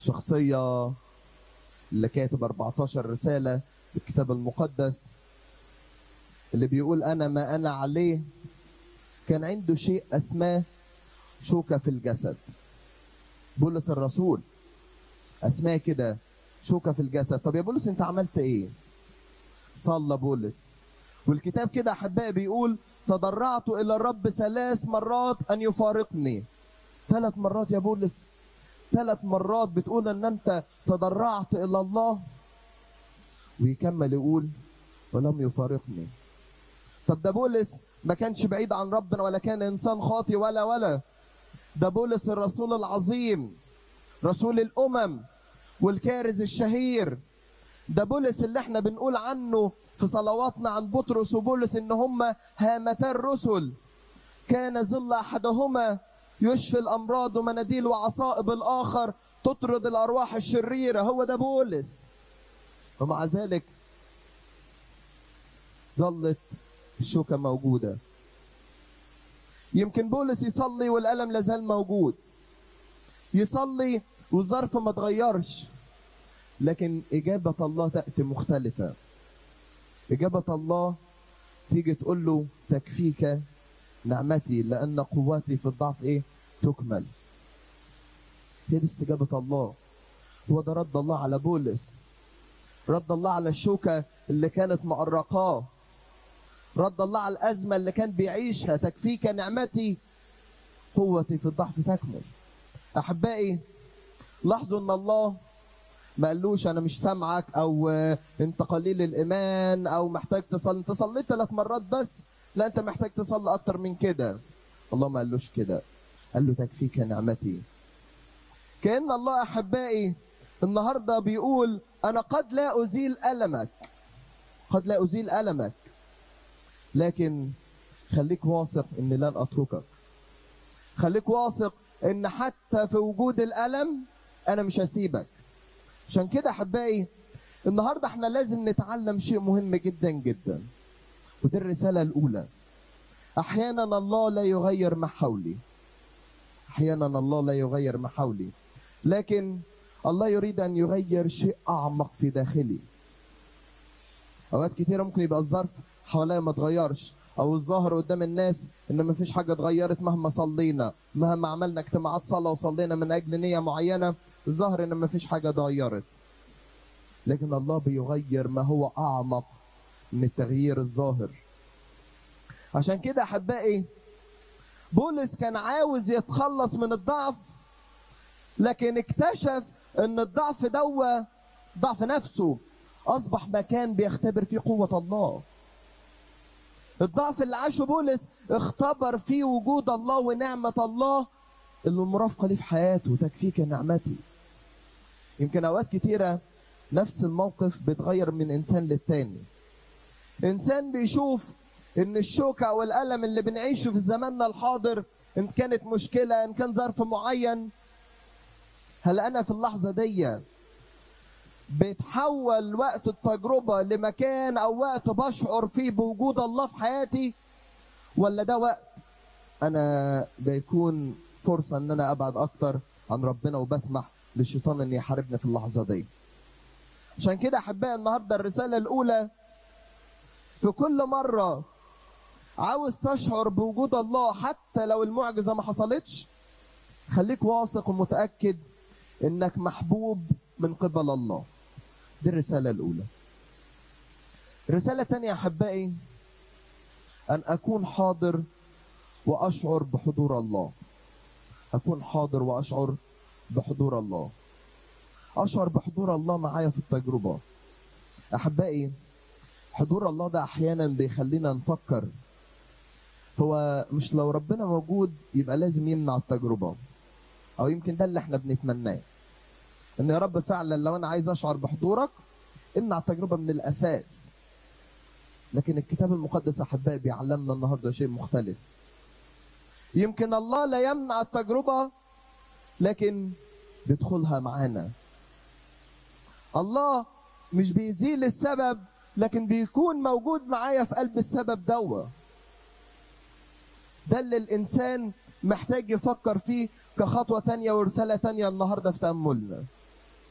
شخصية اللي كاتب 14 رسالة في الكتاب المقدس اللي بيقول أنا ما أنا عليه كان عنده شيء أسماه شوكة في الجسد بولس الرسول أسماه كده شوكة في الجسد طب يا بولس أنت عملت إيه صلى بولس والكتاب كده أحبائي بيقول تضرعت إلى الرب ثلاث مرات أن يفارقني ثلاث مرات يا بولس ثلاث مرات بتقول ان انت تضرعت الى الله ويكمل يقول ولم يفارقني طب ده بولس ما كانش بعيد عن ربنا ولا كان انسان خاطي ولا ولا ده بولس الرسول العظيم رسول الامم والكارز الشهير ده بولس اللي احنا بنقول عنه في صلواتنا عن بطرس وبولس ان هما هامتا الرسل كان ظل احدهما يشفي الامراض ومناديل وعصائب الاخر تطرد الارواح الشريره هو ده بولس ومع ذلك ظلت الشوكه موجوده يمكن بولس يصلي والالم لازال موجود يصلي والظرف ما اتغيرش لكن اجابه الله تاتي مختلفه اجابه الله تيجي تقول له تكفيك نعمتي لأن قوتي في الضعف إيه؟ تكمل. هي دي استجابة الله. هو ده رد الله على بولس. رد الله على الشوكة اللي كانت مقرقاه. رد الله على الأزمة اللي كان بيعيشها تكفيك نعمتي قوتي في الضعف تكمل. أحبائي لاحظوا إن الله ما قالوش أنا مش سامعك أو أنت قليل الإيمان أو محتاج تصلي، أنت صليت ثلاث مرات بس لا انت محتاج تصلي اكتر من كده الله ما قالوش كده قال له تكفيك نعمتي كأن الله أحبائي النهاردة بيقول أنا قد لا أزيل ألمك قد لا أزيل ألمك لكن خليك واثق إن لن أتركك خليك واثق إن حتى في وجود الألم أنا مش هسيبك عشان كده أحبائي النهاردة احنا لازم نتعلم شيء مهم جدا جدا ودي الرسالة الأولى أحيانا الله لا يغير ما حولي أحيانا الله لا يغير ما حولي لكن الله يريد أن يغير شيء أعمق في داخلي أوقات كتيرة ممكن يبقى الظرف حواليا ما اتغيرش أو الظاهر قدام الناس إن ما فيش حاجة اتغيرت مهما صلينا مهما عملنا اجتماعات صلاة وصلينا من أجل نية معينة الظاهر إن ما فيش حاجة اتغيرت لكن الله بيغير ما هو أعمق من التغيير الظاهر عشان كده احبائي بولس كان عاوز يتخلص من الضعف لكن اكتشف ان الضعف دوا ضعف نفسه اصبح مكان بيختبر فيه قوه الله الضعف اللي عاشه بولس اختبر فيه وجود الله ونعمه الله اللي مرافقه ليه في حياته تكفيك نعمتي يمكن اوقات كتيره نفس الموقف بيتغير من انسان للتاني انسان بيشوف ان الشوكه او الالم اللي بنعيشه في زماننا الحاضر ان كانت مشكله ان كان ظرف معين هل انا في اللحظه دي بتحول وقت التجربه لمكان او وقت بشعر فيه بوجود الله في حياتي ولا ده وقت انا بيكون فرصه ان انا ابعد اكتر عن ربنا وبسمح للشيطان ان يحاربني في اللحظه دي عشان كده احبائي النهارده الرساله الاولى في كل مرة عاوز تشعر بوجود الله حتى لو المعجزة ما حصلتش خليك واثق ومتأكد انك محبوب من قبل الله دي الرسالة الأولى الرسالة الثانية أحبائي أن أكون حاضر وأشعر بحضور الله أكون حاضر وأشعر بحضور الله أشعر بحضور الله معايا في التجربة أحبائي حضور الله ده احيانا بيخلينا نفكر هو مش لو ربنا موجود يبقى لازم يمنع التجربه او يمكن ده اللي احنا بنتمناه ان يا رب فعلا لو انا عايز اشعر بحضورك امنع التجربه من الاساس لكن الكتاب المقدس احبائي بيعلمنا النهارده شيء مختلف يمكن الله لا يمنع التجربه لكن بيدخلها معانا الله مش بيزيل السبب لكن بيكون موجود معايا في قلب السبب دوا ده اللي الإنسان محتاج يفكر فيه كخطوة تانية ورسالة تانية النهاردة في تأملنا